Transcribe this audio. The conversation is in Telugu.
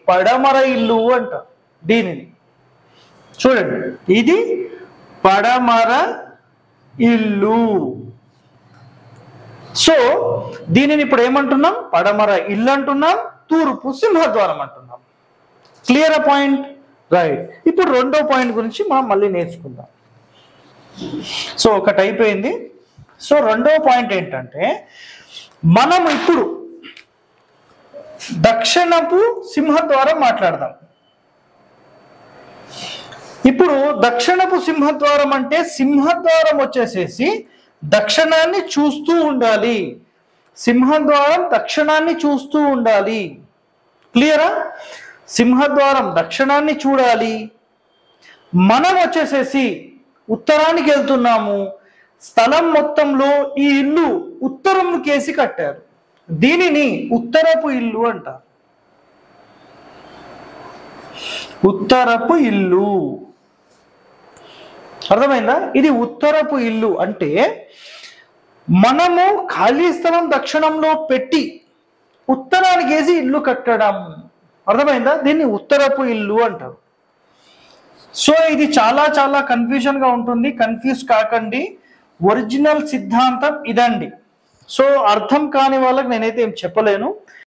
పడమర ఇల్లు అంటారు దీనిని చూడండి ఇది పడమర ఇల్లు సో దీనిని ఇప్పుడు ఏమంటున్నాం పడమర ఇల్లు అంటున్నాం తూర్పు సింహద్వారం అంటున్నాం క్లియర్ ఆ పాయింట్ రైట్ ఇప్పుడు రెండో పాయింట్ గురించి మనం మళ్ళీ నేర్చుకుందాం సో ఒకటి అయిపోయింది సో రెండో పాయింట్ ఏంటంటే మనం ఇప్పుడు దక్షిణపు సింహద్వారం మాట్లాడదాం ఇప్పుడు దక్షిణపు సింహద్వారం అంటే సింహద్వారం వచ్చేసేసి దక్షిణాన్ని చూస్తూ ఉండాలి సింహద్వారం దక్షిణాన్ని చూస్తూ ఉండాలి క్లియరా సింహద్వారం దక్షిణాన్ని చూడాలి మనం వచ్చేసేసి ఉత్తరానికి వెళ్తున్నాము స్థలం మొత్తంలో ఈ ఇల్లు ఉత్తరం కేసి కట్టారు దీనిని ఉత్తరపు ఇల్లు అంటారు ఉత్తరపు ఇల్లు అర్థమైందా ఇది ఉత్తరపు ఇల్లు అంటే మనము ఖాళీ స్థలం దక్షిణంలో పెట్టి ఉత్తరానికి వేసి ఇల్లు కట్టడం అర్థమైందా దీన్ని ఉత్తరపు ఇల్లు అంటారు సో ఇది చాలా చాలా కన్ఫ్యూజన్ గా ఉంటుంది కన్ఫ్యూజ్ కాకండి ఒరిజినల్ సిద్ధాంతం ఇదండి సో అర్థం కాని వాళ్ళకి నేనైతే ఏం చెప్పలేను